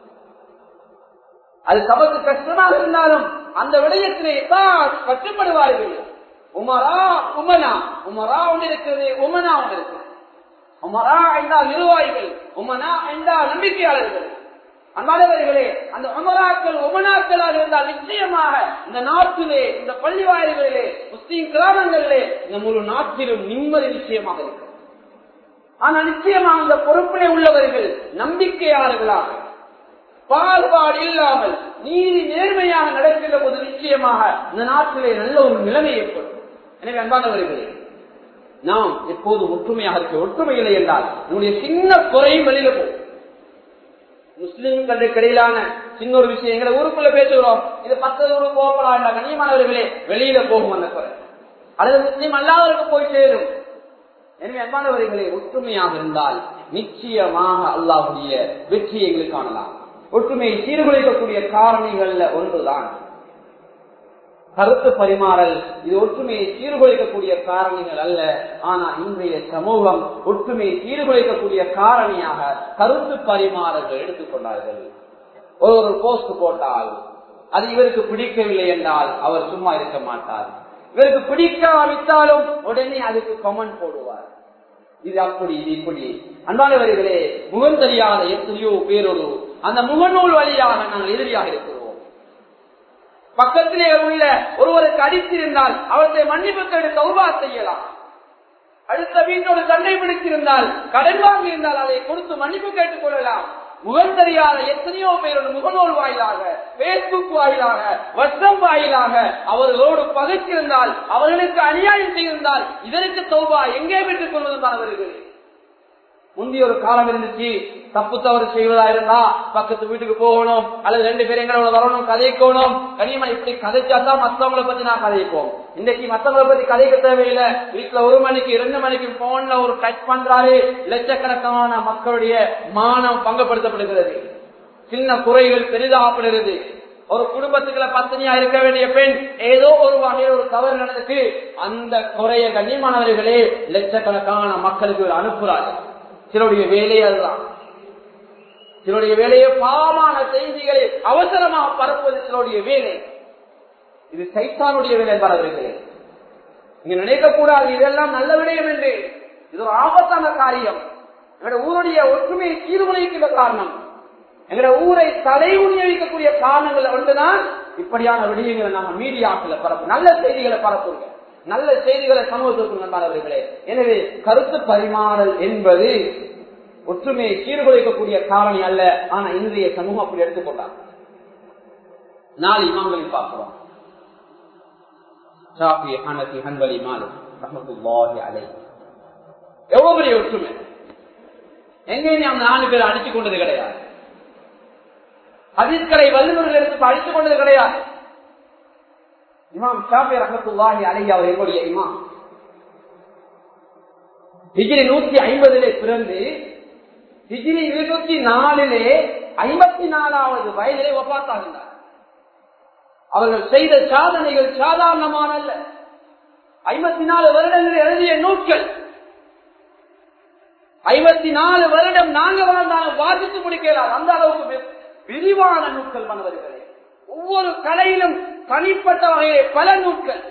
அது தமக்கு கஷ்டமாக இருந்தாலும் அந்த விடயத்திலே கட்டுப்படுவார்கள் உமரா உமனா உமரா ஒன்று இருக்கிறது உமனா ஒன்று இருக்கிறது உமரா என்றால் நிர்வாகிகள் உமனா என்றால் நம்பிக்கையாளர்கள் அன்பானவர்களே அந்த உமராக்கள் உமனாக்களாக இருந்தால் நிச்சயமாக இந்த நாட்டிலே இந்த பள்ளி வாயில்களிலே முஸ்லீம் கிராமங்களிலே இந்த முழு நாட்டிலும் நிம்மதி நிச்சயமாக இருக்கிறது ஆனா நிச்சயமாக அந்த பொறுப்பிலே உள்ளவர்கள் நம்பிக்கையாளர்களாக பாகுபாடு இல்லாமல் நீதி நேர்மையாக நடக்கின்ற போது நிச்சயமாக இந்த நாட்டிலே நல்ல ஒரு நிலைமை ஏற்படும் எனவே அன்பானவர்களே நாம் எப்போதும் ஒற்றுமையாக இருக்க ஒற்றுமை இல்லை என்றால் நம்முடைய சின்ன குறையும் வெளியில போகும் முஸ்லிம்களுக்கு இடையிலான சின்ன ஒரு விஷயங்களை ஊருக்குள்ள பேசுகிறோம் இது பத்து ஊருக்கு போகலாம் கண்ணியமானவர்களே வெளியில போகும் அந்த குறை அல்லது முஸ்லீம் அல்லாதவருக்கு போய் சேரும் எனவே அன்பானவர்களே ஒற்றுமையாக இருந்தால் நிச்சயமாக அல்லாஹுடைய வெற்றியை எங்களுக்கு காணலாம் ஒற்றுமையை சீர்குலைக்கக்கூடிய காரணிகள்ல ஒன்றுதான் கருத்து பரிமாறல் இது ஒற்றுமையை சீர்குலைக்கக்கூடிய காரணிகள் அல்ல ஆனா இன்றைய சமூகம் ஒற்றுமையை சீர்குலைக்கக்கூடிய காரணியாக கருத்து பரிமாறல்கள் எடுத்துக்கொண்டார்கள் ஒரு ஒரு போஸ்ட் போட்டால் அது இவருக்கு பிடிக்கவில்லை என்றால் அவர் சும்மா இருக்க மாட்டார் இவருக்கு பிடிக்காவிட்டாலும் உடனே அதுக்கு கமெண்ட் போடுவார் இது அப்படி இது இப்படி அன்பானவர்களே முகம் தெரியாத எத்தனையோ பேரொரு அந்த முகநூல் வழியாக நாங்கள் எதிரியாக இருக்கிறோம் பக்கத்திலே உள்ள ஒருவருக்கு அடித்திருந்தால் அவருடைய மன்னிப்பு கேட்டு சௌபா செய்யலாம் அடுத்த வீட்டோடு சண்டை பிடித்திருந்தால் கடன் வாங்கியிருந்தால் அதை கொடுத்து மன்னிப்பு கேட்டுக் கொள்ளலாம் முகம் தெரியாத எத்தனையோ பேரோட முகநூல் வாயிலாக பேஸ்புக் வாயிலாக வட்சம் வாயிலாக அவர்களோடு பகைத்திருந்தால் அவர்களுக்கு அநியாயம் செய்திருந்தால் இதற்கு தௌபா எங்கே பெற்றுக் கொள்வதுதான் அவர்கள் முந்தைய ஒரு காலம் இருந்துச்சு தப்பு தவறு செய்வதா இருந்தா பக்கத்து வீட்டுக்கு போகணும் அல்லது ரெண்டு பேரும் எங்களோட வரணும் கதைக்கணும் கனியமா இப்படி கதைச்சா தான் மத்தவங்களை பத்தி நான் கதைப்போம் இன்னைக்கு மத்தவங்களை பத்தி கதைக்க தேவையில்லை வீட்டுல ஒரு மணிக்கு இரண்டு மணிக்கு போன்ல ஒரு டச் பண்றாரு லட்சக்கணக்கான மக்களுடைய மானம் பங்கப்படுத்தப்படுகிறது சின்ன குறைகள் பெரிதாகப்படுகிறது ஒரு குடும்பத்துக்குள்ள பத்தினியா இருக்க வேண்டிய பெண் ஏதோ ஒரு வகையில் ஒரு தவறு நடந்துச்சு அந்த குறைய கண்ணியமானவர்களே லட்சக்கணக்கான மக்களுக்கு இவர் அனுப்புறாரு சிலருடைய வேலையே அதுதான் சிலருடைய வேலையை பாவமான செய்திகளை அவசரமாக பரப்புவது சிலருடைய வேலை இது சைத்தானுடைய வேலை பரவுகிறது நீங்க நினைக்கக்கூடாது இதெல்லாம் நல்ல விடயம் என்று இது ஒரு ஆபத்தான காரியம் எங்களுடைய ஊருடைய ஒற்றுமையை சீர்குலைக்கின்ற காரணம் எங்களுடைய ஊரை தலை உணியளிக்கக்கூடிய காரணங்கள் ஒன்றுதான் இப்படியான விடயங்களை நாம மீடியாக்களை பரப்பு நல்ல செய்திகளை பரப்புங்க நல்ல செய்திகளை சமூகத்திற்கு நண்பர்களே எனவே கருத்து பரிமாறல் என்பது ஒற்றுமையை சீர்குலைக்கக்கூடிய காரணி அல்ல ஆனா இன்றைய சமூகம் அப்படி எடுத்துக்கொண்டார் நாலு இமாம்களில் பார்க்கிறோம் ஷாஃபி ஹனபி ஹன்பலி மாலிக் ரஹ்மத்துல்லாஹி அலைஹி எவ்வளவு பெரிய ஒற்றுமை எங்கேயும் அந்த நாலு பேர் அடித்துக் கொண்டது கிடையாது ஹதீஸ்களை வல்லுநர்கள் எடுத்து அடித்துக் கொண்டது கிடையாது இமாம் ஷாஃபி ரஹமத்துல்லாஹி அலைஹி அவர் எங்களுடைய இமாம் ஹிஜ்ரி நூத்தி ஐம்பதிலே பிறந்து ஹிஜ்ரி இருநூத்தி நாலிலே ஐம்பத்தி நாலாவது வயதிலே ஒப்பாத்தாகின்றார் அவர்கள் செய்த சாதனைகள் சாதாரணமான அல்ல ஐம்பத்தி நாலு வருடங்கள் எழுதிய நூட்கள் ஐம்பத்தி நாலு வருடம் நாங்க வாழ்ந்தாலும் வாசித்து முடிக்கலாம் அந்த அளவுக்கு விரிவான நூட்கள் மனவர்களே ஒவ்வொரு கலையிலும் தனிப்பட்ட வகையிலே பல நூட்கள்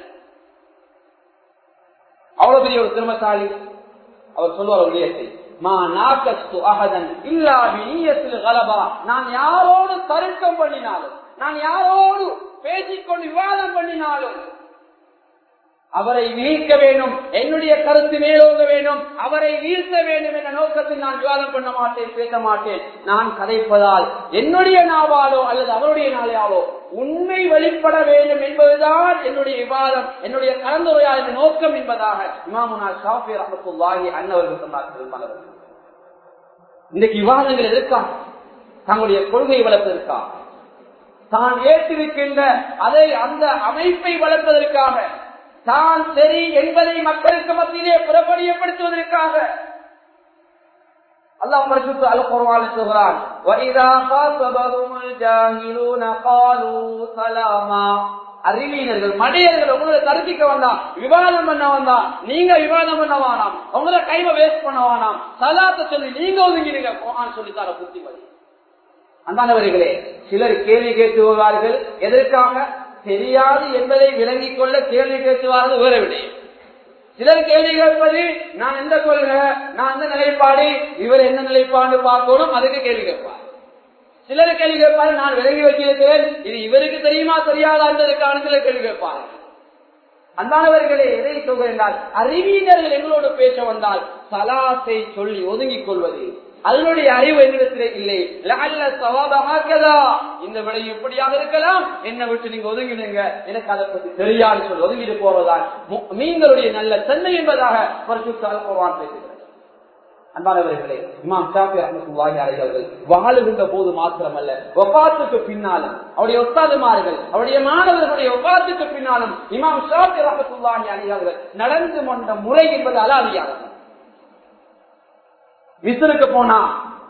அவ்வளவு பெரிய ஒரு திறமசாலி அவர் சொல்லுவார் ஒரு விடயத்தை மா நாக்கஸ்து அகதன் இல்லா வினியத்தில் கலபா நான் யாரோடு தருக்கம் பண்ணினாலும் நான் யாரோடு பேசிக்கொண்டு விவாதம் பண்ணினாலும் அவரை வீழ்க்க வேண்டும் என்னுடைய கருத்து மேலோங்க வேண்டும் அவரை வீழ்த்த வேண்டும் என்ற நோக்கத்தில் நான் விவாதம் பண்ண மாட்டேன் பேச மாட்டேன் நான் கதைப்பதால் என்னுடைய நாவாலோ அல்லது அவருடைய நாளையாலோ உண்மை வெளிப்பட வேண்டும் என்பதுதான் என்னுடைய விவாதம் என்னுடைய கலந்துரையாடல் நோக்கம் என்பதாக இமாமுனா ஷாஃபி ரஹமத்துல்லாஹி அன்னவர்கள் சொன்னார்கள் இன்றைக்கு விவாதங்கள் எதற்காக தங்களுடைய கொள்கை வளர்ப்பதற்காக தான் ஏற்றிருக்கின்ற அதை அந்த அமைப்பை வளர்ப்பதற்காக தான் சரி என்பதை மக்களுக்கு மத்தியிலே புறப்படியப்படுத்துவதற்காக அல்லாஹ் பரிசுத்த அல் குர்ஆன் சொல்கிறான் وَإِذَا خَاطَبَهُمُ الْجَاهِلُونَ قَالُوا سَلَامًا அறிவியர்கள் மடையர்கள் உங்களை தரிசிக்க வந்தா விவாதம் பண்ண வந்தா நீங்க விவாதம் பண்ண வேணாம் உங்களை கைவை வேஸ்ட் பண்ண வேணாம் சலாத்த சொல்லி நீங்க ஒதுங்கிடுங்க குர்ஆன் சொல்லித்தார புத்திமதி அந்தானவர்களே சிலர் கேள்வி கேட்டுவார்கள் எதற்காக தெரியாது என்பதை விளங்கிக் கொள்ள கேள்வி கேட்டுவார்கள் வேற விடயம் சிலர் கேள்வி கேட்பது நான் எந்த கொள்கை நான் எந்த நிலைப்பாடு இவர் என்ன நிலைப்பாடு பார்க்கணும் அதுக்கு கேள்வி கேட்பார் சிலர் கேள்வி கேட்பாரு நான் விலகி வைக்கிறேன் இது இவருக்கு தெரியுமா தெரியாதா என்பதற்கான சிலர் கேள்வி கேட்பார் அன்பானவர்களே எதை சொல்கிறால் அறிவியர்கள் எங்களோடு பேச வந்தால் சலாத்தை சொல்லி ஒதுங்கிக் கொள்வது அதனுடைய அறிவு என்னிடத்திலே இல்லை லஅல்ல ஸவாப ஹாகதா இந்த விடை இப்படியாக இருக்கலாம் என்னை விட்டு நீங்க ஒதுங்கிடுங்க எனக்கு அதை பத்தி தெரியாது சொல்லி ஒதுங்கிட்டு போவதுதான் மீன்களுடைய நல்ல தன்மை என்பதாக பரிசுத்த குர்ஆன் பேசுகிறது அன்பானவர்களே இமாம் ஷாஃபி ரஹ்மத்துல்லாஹி அலைஹி அவர்கள் வாழுகின்ற போது மாத்திரமல்ல வஃபாத்துக்கு பின்னாலும் அவருடைய ஒத்தாதுமார்கள் அவருடைய மாணவர்களுடைய வஃபாத்துக்கு பின்னாலும் இமாம் ஷாஃபி ரஹ்மத்துல்லாஹி அலைஹி அவர்கள் நடந்து கொண்ட முறை என்பது அலாதியானது மிஸ்ருக்கு போனா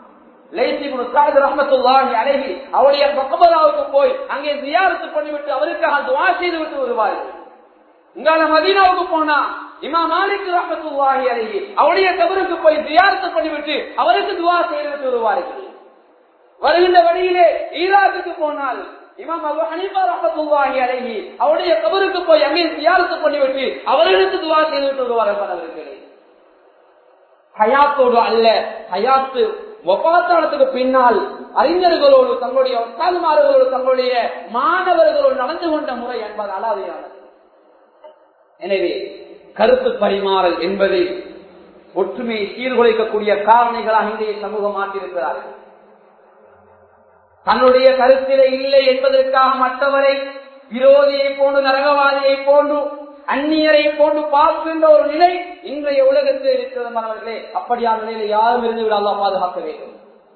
அவருடைய பக்கபதாவுக்கு போய் அங்கே ஜியாரத்து பண்ணிவிட்டு அவருக்காக துவா செய்து விட்டு வருவார்கள் இங்கால மதீனாவுக்கு போனா இமா மாலிக் ரஹமத்துல்லாஹி அலைஹி அவருடைய கபருக்கு போய் ஜியாரத்து பண்ணிவிட்டு அவருக்கு துவா செய்து விட்டு வருவார்கள் வருகின்ற வழியிலே ஈராக்குக்கு போனால் இமாம் அபு ஹனீஃபா ரஹமத்துல்லாஹி அலைஹி அவருடைய கபருக்கு போய் அங்கே ஜியாரத்து பண்ணிவிட்டு அவர்களுக்கு துவா செய்து விட்டு வருவார்கள் அவர்களே ஹயாத்தோடு அல்ல ஹயாத்து ஒப்பாத்தானத்துக்கு பின்னால் அறிஞர்களோடு தங்களுடைய ஒத்தாதுமார்களோடு தங்களுடைய மாணவர்களோடு நடந்து கொண்ட முறை என்பது அலாதையானது எனவே கருத்து பரிமாறல் என்பதை ஒற்றுமையை சீர்குலைக்கக்கூடிய காரணிகளாக இன்றைய சமூகம் மாற்றியிருக்கிறார்கள் தன்னுடைய கருத்திலே இல்லை என்பதற்காக மற்றவரை விரோதியை போன்று நரகவாதியை போன்று அந்நியரை போன்று பார்க்கின்ற ஒரு நிலை இன்றைய உலகத்தில் இருக்கிறது மாணவர்களே அப்படியான நிலையில யாரும் இருந்து விடாத பாதுகாக்க வேண்டும்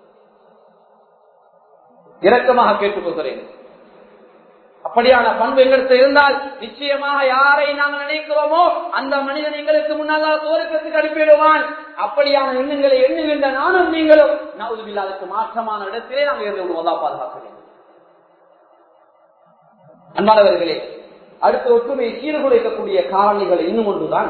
இரக்கமாக கேட்டுக்கொள்கிறேன் அப்படியான பண்பு எங்களுக்கு இருந்தால் நிச்சயமாக யாரை நாங்கள் நினைக்கிறோமோ அந்த மனிதன் எங்களுக்கு முன்னால் துவக்கத்துக்கு அனுப்பிடுவான் அப்படியான எண்ணங்களை எண்ணுகின்ற நானும் நீங்களும் நவுதுபில்லாதற்கு மாற்றமான இடத்திலே நாங்கள் இருந்து விடுவதா பாதுகாக்க வேண்டும் அன்பானவர்களே அடுத்த ஒற்றுமையை சீர்குலைக்கக்கூடிய காரணிகள் இன்னும் ஒன்றுதான்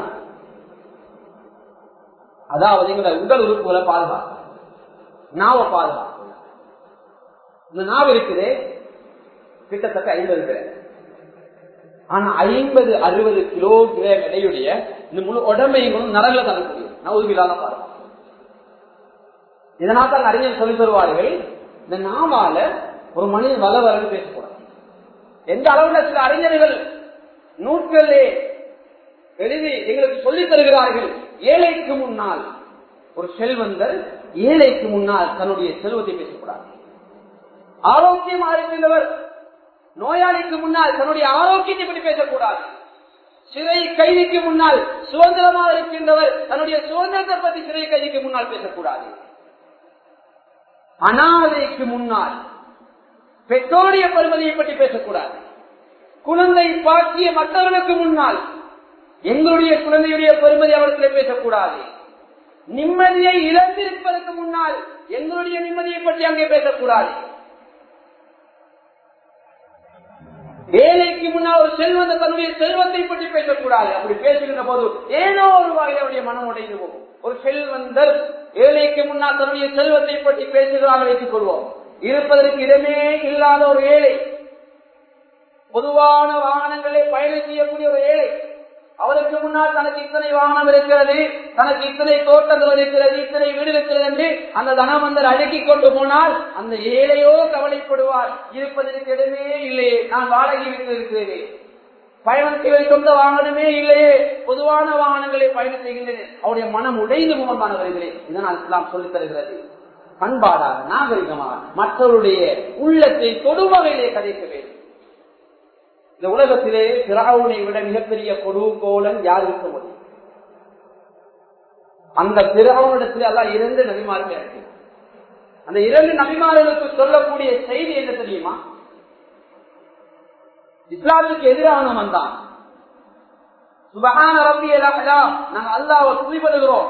அதாவது எங்களை உடல் உறுப்புகளை பாதுகாக்க நாவை பாதுகாக்க இந்த நாவு இருக்குது கிட்டத்தட்ட ஐம்பது கிராம் ஆனா ஐம்பது அறுபது கிலோகிராம் எடையுடைய இந்த முழு உடம்பையும் நரல தரக்கூடிய நவுதுவில்லாத பாதுகாப்பு இதனால் தான் அறிஞர் சொல்லி தருவார்கள் இந்த நாவால ஒரு மனிதன் வள வரன்னு பேசக்கூடாது எந்த அளவுல சில அறிஞர்கள் நூற்களே எழுதி எங்களுக்கு சொல்லித் தருகிறார்கள் ஏழைக்கு முன்னால் ஒரு செல்வந்தர் ஏழைக்கு முன்னால் தன்னுடைய செல்வத்தை பேசக்கூடாது ஆரோக்கியமா இருக்கின்றவர் நோயாளிக்கு முன்னால் தன்னுடைய ஆரோக்கியத்தை பற்றி பேசக்கூடாது சிறை கைதிக்கு முன்னால் சுதந்திரமாக இருக்கின்றவர் தன்னுடைய சுதந்திரத்தை பற்றி சிறை கைதிக்கு முன்னால் பேசக்கூடாது அனாதைக்கு முன்னால் பெற்றோரிய பருமதியை பற்றி பேசக்கூடாது குழந்தை பாக்கிய மற்றவர்களுக்கு முன்னால் எங்களுடைய குழந்தையுடைய பெருமதி அவர்களிடம் பேசக்கூடாது நிம்மதியை இழந்திருப்பதற்கு முன்னால் எங்களுடைய நிம்மதியை பற்றி அங்கே பேசக்கூடாது ஏழைக்கு முன்னால் ஒரு செல்வந்த தன்னுடைய செல்வத்தை பற்றி பேசக்கூடாது அப்படி பேசுகின்ற போது ஏதோ ஒரு வகையில் அவருடைய மனம் உடைந்து போகும் ஒரு செல்வந்தர் ஏழைக்கு முன்னால் தன்னுடைய செல்வத்தை பற்றி பேசுகிறார்கள் வைத்துக் கொள்வோம் இருப்பதற்கு இடமே இல்லாத ஒரு ஏழை பொதுவான வாகனங்களை பயணம் செய்யக்கூடிய ஒரு ஏழை அவருக்கு முன்னால் தனக்கு இத்தனை வாகனம் இருக்கிறது தனக்கு இத்தனை தோட்டங்கள் இருக்கிறது இத்தனை வீடு இருக்கிறது என்று அந்த தனமந்தர் அடுக்கிக் கொண்டு போனால் அந்த ஏழையோ கவலைப்படுவார் இருப்பதற்கு இடமே இல்லையே நான் வாடகை வீட்டில் இருக்கிறேன் பயணத்தில் சொந்த வாகனமே இல்லையே பொதுவான வாகனங்களை பயணம் செய்கின்றன அவருடைய மனம் உடைந்து முகமானவர்களே இதனால் இஸ்லாம் சொல்லித் தருகிறது பண்பாடாக நாகரிகமாக மற்றவருடைய உள்ளத்தை தொடுவகையிலே கதைக்க வேண்டும் இந்த உலகத்திலே பிராவுனை விட மிகப்பெரிய கொடுகோலன் யார் இருக்க முடியும் அந்த பிராவுனிடத்தில் எல்லாம் இரண்டு நபிமார்கள் இருக்கு அந்த இரண்டு நபிமார்களுக்கு சொல்லக்கூடிய செய்தி என்ன தெரியுமா இஸ்லாத்துக்கு எதிரானவன் தான் சுபகான நாங்க அல்லாவை துதிப்படுகிறோம்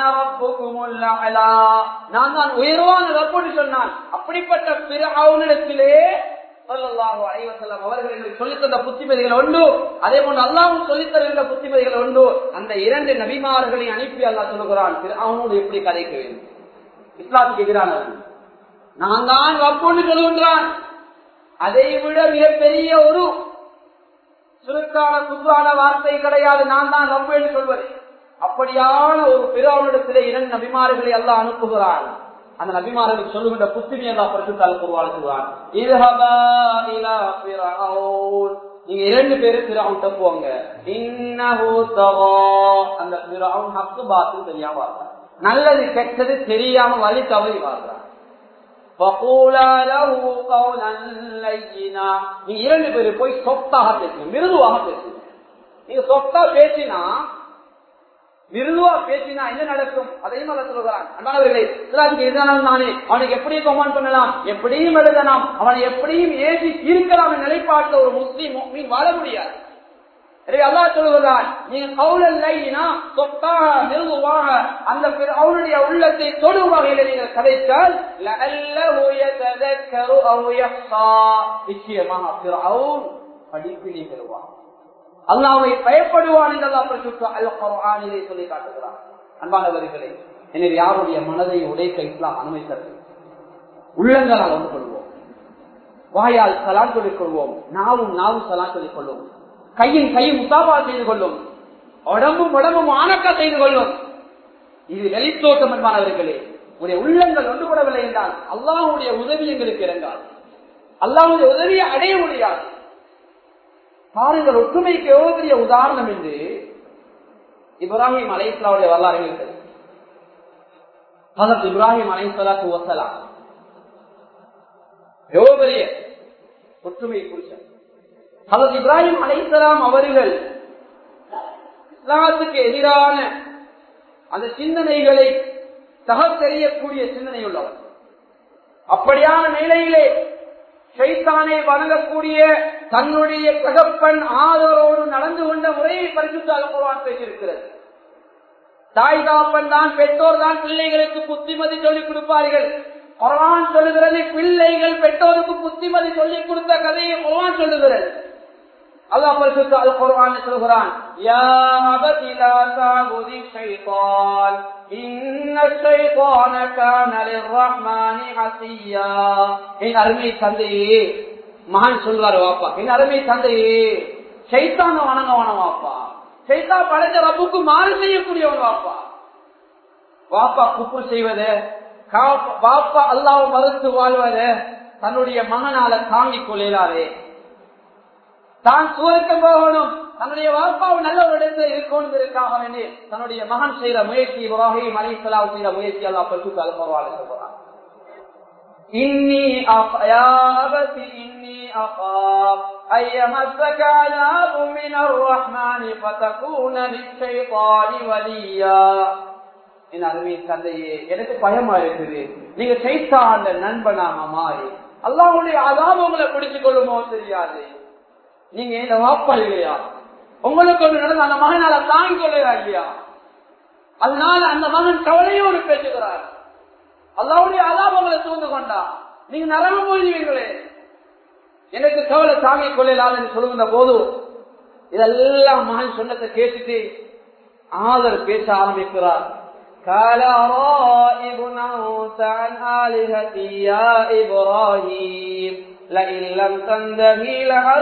நான் தான் உயர்வான ரப்போடு சொன்னான் அப்படிப்பட்ட பிற அவனிடத்திலே அவர்கள் சொல்லித் தந்த புத்திமதிகள் உண்டு அதே போன்று அல்லாவும் சொல்லித் தருகின்ற புத்திமதிகள் உண்டு அந்த இரண்டு நபிமார்களை அனுப்பி அல்லா சொல்லுகிறான் அவனோடு எப்படி கதைக்க வேண்டும் இஸ்லாத்துக்கு எதிரானவன் நான் தான் வப்பொண்டு சொல்லுகின்றான் அதை விட மிகப்பெரிய ஒரு சுருக்கான குதுவான வார்த்தை கிடையாது நான் தான் ரப்பு என்று சொல்வது அப்படியான ஒரு பிறவனிடத்திலே இரண்டு நபிமார்களை எல்லாம் அனுப்புகிறான் அந்த நபிமார்களுக்கு சொல்லுகின்ற புத்தினி எல்லாம் பரிசுத்தால் குருவாள் சொல்லுவான் நீங்க இரண்டு பேரும் பிறவுன்ட்ட போங்க அந்த பிறவுன் ஹக்கு பாத்து தெரியாம நல்லது கெட்டது தெரியாம வழி தவறி வாழ்றான் நீங்க இரண்டு பேரு போய் சொத்தாக பேசுங்க மிருதுவாக பேசுங்க நீங்க சொத்தா பேசினா மிருதுவா பேசினா என்ன நடக்கும் அதையும் அல்ல சொல்கிறான் அண்ணாவர்களே இஸ்லாத்துக்கு எதிரானவன் தானே அவனுக்கு எப்படி கமாண்ட் பண்ணலாம் எப்படியும் எழுதலாம் அவனை எப்படியும் ஏசி தீர்க்கலாம் நிலைப்பாட்டில் ஒரு முஸ்லீம் மீன் வாழ முடியாது எனவே அல்லா சொல்கிறான் நீங்க கவுலல்லைனா சொத்தாக மிருதுவாக அந்த அவனுடைய உள்ளத்தை தொடும் வகையில நீங்கள் கதைத்தால் நிச்சயமாக படிப்பினை பெறுவான் அல்லாவை பயப்படுவான் என்று அல்லாஹ் சொல்லி காட்டுகிறார் அன்பானவர்களே எனவே யாருடைய மனதை உடைக்க இஸ்லாம் அனுமதித்தது உள்ளங்களால் வந்து கொள்வோம் வாயால் சலான் சொல்லிக் கொள்வோம் நாவும் நாவும் சலான் சொல்லிக் கொள்வோம் கையின் கையும் முசாபா செய்து கொள்ளும் உடம்பும் உடம்பும் ஆனக்கா செய்து கொள்ளும் இது வெளித்தோட்டம் என்பானவர்களே உடைய உள்ளங்கள் ஒன்றுபடவில்லை என்றால் அல்லாஹுடைய உதவி எங்களுக்கு இறங்காது அல்லாஹுடைய உதவியை அடைய முடியாது பாருங்கள் ஒற்றுமைக்கு எவ்வளவு பெரிய உதாரணம் என்று இப்ராஹிம் அலைஸ்லாவுடைய வரலாறு இருக்கிறது அதற்கு இப்ராஹிம் அலைஸ்லாத்து ஒசலாம் எவ்வளவு பெரிய ஒற்றுமை புருஷன் அதற்கு இப்ராஹிம் அலைசலாம் அவர்கள் இஸ்லாத்துக்கு எதிரான அந்த சிந்தனைகளை தகத்தெறியக்கூடிய சிந்தனை உள்ளவர் அப்படியான நிலையிலே ஷைத்தானை வணங்கக்கூடிய தன்னுடைய தகப்பன் ஆதரவோடு நடந்து கொண்ட முறையை பரிசுத்தாக குருவான் பேசியிருக்கிறது தாய் தாப்பன் தான் பெற்றோர் தான் பிள்ளைகளுக்கு புத்திமதி சொல்லிக் கொடுப்பார்கள் குரான் சொல்லுகிறது பிள்ளைகள் பெற்றோருக்கு புத்திமதி சொல்லிக் கொடுத்த கதையை குரான் சொல்லுகிறது அல்லாஹ் பரிசுத்த அல் குர்ஆன் சொல்கிறான் யா அபதி லா தஅபுதி ஷைத்தான் இன்ன ஷைத்தான கான லிர்ரஹ்மானி ஹசியா என் அருமை தந்தையே மகான் சொல்வாரு வாப்பா என் அருமை தந்தையே ஷைத்தான வணங்கவான வாப்பா ஷைத்தா படைத்த ரப்புக்கு மாறு செய்யக்கூடியவன் வாப்பா வாப்பா குப்பு செய்வது வாப்பா அல்லாஹ் மறுத்து வாழ்வது தன்னுடைய மகனால தாங்கிக் கொள்ளாதே தான் சுவர்க்கம் போகணும் தன்னுடைய வாப்பாவு நல்ல ஒரு இடத்துல இருக்கணுங்கிறதுக்காக வேண்டி தன்னுடைய மகன் செய்த முயற்சி இப்ராஹிம் அலிசலாம் செய்த முயற்சி எல்லாம் பற்றி தலைமுறை சொல்றான் إني أخ... يا أبت إني أخاف أن يمسك عذاب من الرحمن فتكون للشيطان وليا என் அருமை தந்தையே எனக்கு பயமா இருக்குது நீங்க சைத்தான நண்பனாக மாறி அல்லாவுடைய அதாப உங்களை பிடிச்சுக் கொள்ளுமோ தெரியாது நீங்க இந்த வாப்பா இல்லையா உங்களுக்கு ஒன்று நடந்த அந்த மகனால தாங்கிக் கொள்ளையா இல்லையா அதனால அந்த மகன் கவலையோடு பேசுகிறார் அல்லாவுடைய அதாபங்களை சூழ்ந்து கொண்டா நீங்க நரகம் போயிருவீங்களே எனக்கு கவலை தாங்கிக் கொள்ளலாதுன்னு சொல்லுகின்ற போது இதெல்லாம் மகன் சொன்னதை கேட்டுட்டு ஆதர் பேச ஆரம்பிக்கிறார் قال رائب أنت عن آلهتي يا إبراهيم لئن لم تنتهي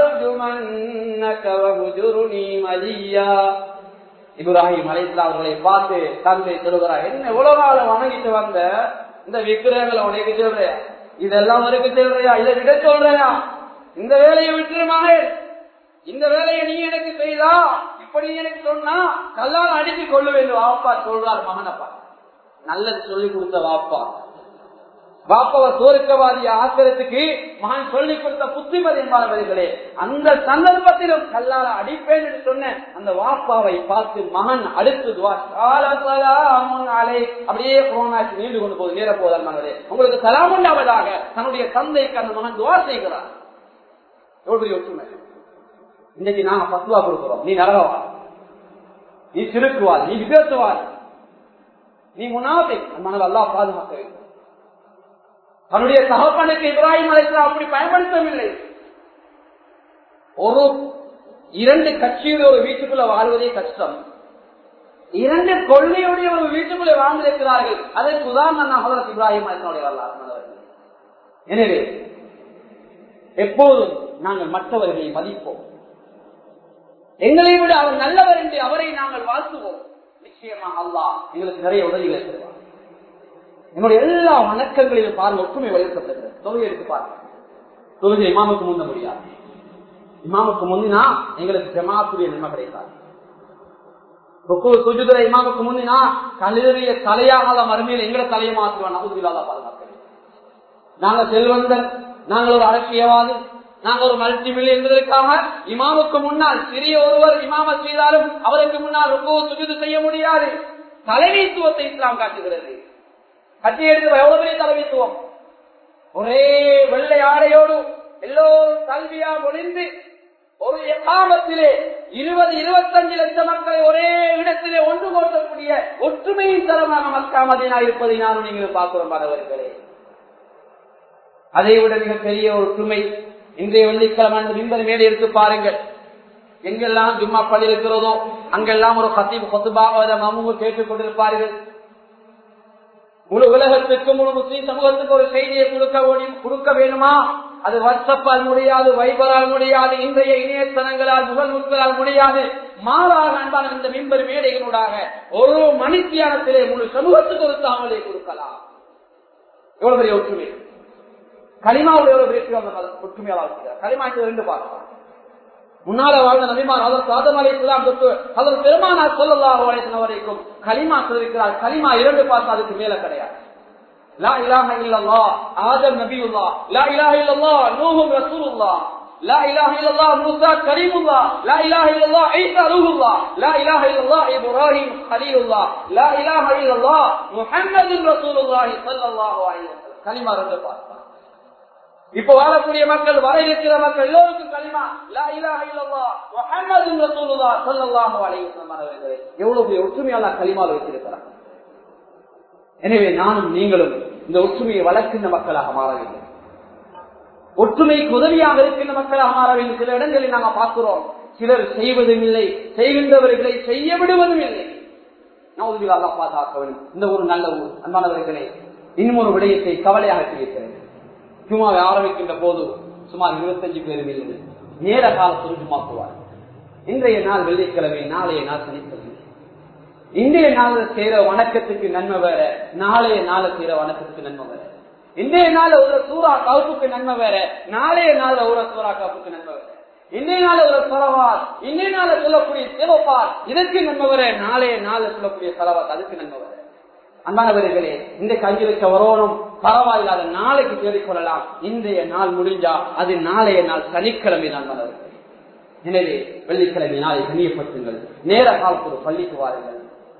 لأرجمنك وهجرني مليا இப்ராஹிம் அலைஸ்லா அவர்களை பார்த்து தந்தை சொல்லுகிறார் என்ன எவ்வளவு நாள் வணங்கிட்டு வந்த இந்த விக்கிரகங்களை உனக்கு சொல்றியா இதெல்லாம் உனக்கு சொல்றியா இதை விட சொல்றியா இந்த வேலையை விட்டுருமாக இந்த வேலையை நீ எனக்கு செய்தா இப்படி எனக்கு சொன்னா கல்லால் அடித்து கொள்ள வேண்டும் வாப்பா சொல்றார் மகனப்பா நல்லது சொல்லி கொடுத்த வாப்பா பாப்பாவை சோருக்கவாதிய ஆசிரத்துக்கு மகன் சொல்லி கொடுத்த புத்திமதி என்பார்களே அந்த சந்தர்ப்பத்திலும் கல்லால அடிப்பேன் என்று சொன்ன அந்த வாப்பாவை பார்த்து மகன் அடுத்து அப்படியே கொரோனாக்கு நீண்டு கொண்டு போது நேர போதால் மகளே உங்களுக்கு சலாம் உண்டாவதாக தன்னுடைய தந்தைக்கு அந்த மகன் துவா செய்கிறார் எவ்வளவு பெரிய ஒற்றுமை இன்னைக்கு நாங்க பத்துவா கொடுக்கிறோம் நீ நரகவா நீ சிறுக்குவார் நீ விபத்துவார் நீ முனாதை மனதை அல்லா பாதுகாக்க வேண்டும் தன்னுடைய சகப்பனுக்கு இப்ராஹிம் அலைஸ்லாம் அப்படி பயன்படுத்தவில்லை ஒரு இரண்டு கட்சியுடைய ஒரு வீட்டுக்குள்ள வாழ்வதே கஷ்டம் இரண்டு கொள்கையுடைய ஒரு வீட்டுக்குள்ளே வாழ்ந்திருக்கிறார்கள் அதற்கு உதாரணம் ஹசரத் இப்ராஹிம் அலைஸ்லாவுடைய வரலாறு எனவே எப்போதும் நாங்கள் மற்றவர்களை மதிப்போம் எங்களை விட அவர் நல்லவர் என்று அவரை நாங்கள் வாழ்த்துவோம் நிச்சயமா அல்லாஹ் எங்களுக்கு நிறைய உதவிகளை செய்வார் என்னுடைய எல்லா வணக்கங்களிலும் பாருங்க ஒற்றுமை வலியுறுத்தப்பட்டது தொழுகை எடுத்து பாருங்க தொழுகை இமாமுக்கு முந்த முடியாது இமாமுக்கு முந்தினா எங்களுக்கு ஜமாத்துடைய நன்மை கிடைக்காது சுஜுதுர இமாமுக்கு முந்தினா கல்லூரிய தலையாக மறுமையில் எங்கட தலையை மாற்றுவான் நபுதில்லாத பாதுகாக்க நாங்க செல்வந்தர் நாங்கள் ஒரு அரசியவாதி நாங்கள் ஒரு மல்டி மில்லியன் என்பதற்காக இமாமுக்கு முன்னால் சிறிய ஒருவர் இமாம செய்தாலும் அவருக்கு முன்னால் ரொம்ப சுஜுது செய்ய முடியாது தலைமைத்துவத்தை இஸ்லாம் காட்டுகிறது கட்டி எடுத்து எவ்வளவு பெரிய தலைமைத்துவம் ஒரே வெள்ளை ஆடையோடு எல்லோரும் கல்வியா ஒளிந்து ஒரு எக்காமத்திலே இருபது இருபத்தஞ்சு லட்சம் மக்களை ஒரே இடத்திலே ஒன்று கோட்டக்கூடிய ஒற்றுமையின் தரமாக மக்கா மதினா இருப்பதை நானும் நீங்கள் பார்க்கிறோம் மாணவர்களே அதை விட மிக பெரிய ஒற்றுமை இன்றைய வெள்ளிக்கிழமை அந்த மின்பது மேலே எடுத்து பாருங்கள் எங்கெல்லாம் ஜும்மா பள்ளி இருக்கிறதோ அங்கெல்லாம் ஒரு கத்தீப் கொத்துபாக மமுக கேட்டுக் கொண்டிருப்பார்கள் முழு உலகத்துக்கு முழு முஸ்லீம் சமூகத்துக்கு ஒரு செய்தியை கொடுக்க வேணும் கொடுக்க வேணுமா அது வாட்ஸ்அப்பால் முடியாது வைபரால் முடியாது இன்றைய இணையத்தனங்களால் முகல்முட்களால் முடியாது மாறாக அன்பான இந்த மின்பர் மேடைகளூடாக ஒரு மணித்தியானத்திலே முழு சமூகத்துக்கு ஒரு தாமலை கொடுக்கலாம் எவ்வளவு பெரிய ஒற்றுமை களிமாவுடைய ஒரு வெற்றி அந்த ஒற்றுமையால் இருக்கிறார் களிமா ரெண்டு பார்க்கலாம் முன்னால வாழ்ந்த நபிமார் அதற்கு ஆதம் அலை இஸ்லாம் தொட்டு அதற்கு பெருமானார் சொல்லலாம் வரைக்கும் களிமா சொல்லிருக்கிறார் களிமா இரண்டு பார்த்து அதுக்கு மேல கிடையாது லா இலாஹ இல்லல்லா ஆதம் நபியுல்லா லா இலாஹ இல்லல்லா நூஹும் ரசூலுல்லா لا إله إلا الله موسى كريم الله لا إله إلا الله عيسى روح الله لا إله إلا الله إبراهيم خليل الله لا إله إلا الله محمد رسول الله صلى الله عليه وسلم كلمة رد பார்த்தா இப்ப வாழக்கூடிய மக்கள் வர இருக்கிற மக்கள் எல்லோருக்கும் களிமா லா இலாஹ இல்லல்லாஹ் முஹம்மது ரசூலுல்லாஹ் ஸல்லல்லாஹு அலைஹி வஸல்லம் அவர்களே எவ்வளவு பெரிய ஒற்றுமையால களிமால வச்சிருக்கிறார் எனவே நானும் நீங்களும் இந்த ஒற்றுமையை வளர்க்கின்ற மக்களாக மாற வேண்டும் ஒற்றுமைக்கு உதவியாக இருக்கின்ற மக்களாக மாற வேண்டும் சில இடங்களில் நாங்கள் பார்க்கிறோம் சிலர் செய்வதும் இல்லை செய்கின்றவர்களை செய்ய விடுவதும் இல்லை நான் அல்லா பாதுகாக்க வேண்டும் இந்த ஒரு நல்ல ஊர் அன்பானவர்களே இன்னும் ஒரு விடயத்தை கவலையாக இருக்கிறேன் சும்மாவை ஆரம்பிக்கின்ற போது சுமார் இருபத்தஞ்சு பேர் இல்லை நேர காலத்தில் சும்மாக்குவார் இன்றைய நாள் வெள்ளிக்கிழமை நாளைய நாள் சனிக்கிழமை இன்றைய நாள் செய்யற வணக்கத்துக்கு நன்மை வேற நாளைய நாள செய்யற வணக்கத்துக்கு நன்மை வேற இன்றைய நாள் ஒரு சூறா கவுப்புக்கு நன்மை வேற நாளைய நாள் ஒரு சூறா கவுப்புக்கு நன்மை வேற இன்றைய நாள் ஒரு செலவார் இன்றைய நாள் சொல்லக்கூடிய சிவப்பார் இதற்கு நன்மை வேற நாளைய நாள் சொல்லக்கூடிய செலவாத் அதுக்கு நன்மை வேற அன்பானவர்களே இந்த கஞ்சி வைக்க வரணும் பரவாயில்லாத நாளைக்கு தேடிக்கொள்ளலாம் இன்றைய நாள் முடிஞ்சா அது நாளைய நாள் சனிக்கிழமை தான் மனவர்கள் எனவே வெள்ளிக்கிழமை நாளை கண்ணியப்படுத்துங்கள் நேர காலத்தில் பள்ளிக்கு வாருங்கள்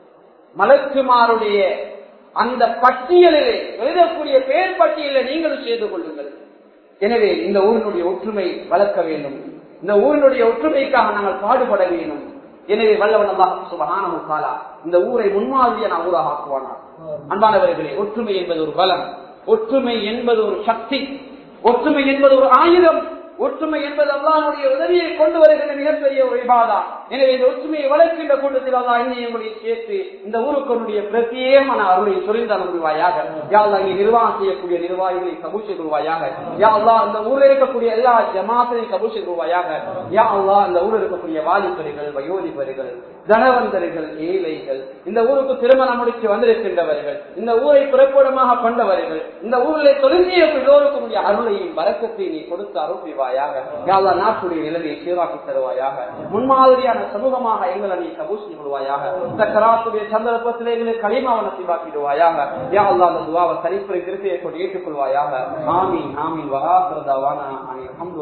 மலக்குமாருடைய அந்த பட்டியலிலே எழுதக்கூடிய பெயர் பட்டியலில் நீங்களும் செய்து கொள்ளுங்கள் எனவே இந்த ஊரினுடைய ஒற்றுமை வளர்க்க வேண்டும் இந்த ஊரினுடைய ஒற்றுமைக்காக நாங்கள் பாடுபட வேண்டும் எனவே வல்லவனமாக சுபகான காலா இந்த ஊரை முன்மாதிரியான ஊராக ஆக்குவானா அன்பானவர்களே ஒற்றுமை என்பது ஒரு பலம் ஒற்றுமை என்பது ஒரு சக்தி ஒற்றுமை என்பது ஒரு ஆயுதம் ஒற்றுமை என்பது அல்லாஹுடைய உதவியை கொண்டு வருகின்ற மிகப்பெரிய ஒரு விவாதா எனவே இந்த ஒற்றுமையை வளர்க்கின்ற கூட்டத்தில் அல்லா இன்னும் உங்களை சேர்த்து இந்த ஊருக்கனுடைய பிரத்யேகமான அருளை சொரிந்தால் புரிவாயாக யாழ்லா இங்கே நிர்வாகம் செய்யக்கூடிய நிர்வாகிகளை கபூஷை கொள்வாயாக யா அல்லா இந்த ஊரில் இருக்கக்கூடிய எல்லா ஜமாத்தையும் கபூஷை கொள்வாயாக யா அல்லா இந்த ஊரில் இருக்கக்கூடிய வாலிபர்கள் வயோதிபர்கள் தனவந்தர்கள் ஏழைகள் இந்த ஊருக்கு திருமணம் முடித்து வந்திருக்கின்றவர்கள் இந்த ஊரை புறப்படமாக கொண்டவர்கள் இந்த ஊரில் தொழிற்சிய எல்லோருக்கும் அருளையும் வரக்கத்தை நீ கொடுத்து அருள் புரிவாயாக யாழ்லா நாட்டுடைய நிலைமையை சீராக்கி தருவாயாக முன்மாதிரியான சமூகமாக எங்களை நீ கபூசி கொள்வாயாக சக்கராத்துடைய சந்தர்ப்பத்திலே எங்களை களிமாவனத்தை வாக்கிடுவாயாக யா அல்லா அந்த துவாவை சரிப்புரை திருப்பியை கொண்டு ஏற்றுக்கொள்வாயாக ஆமீன் ஆமீன் வராசிரதாவான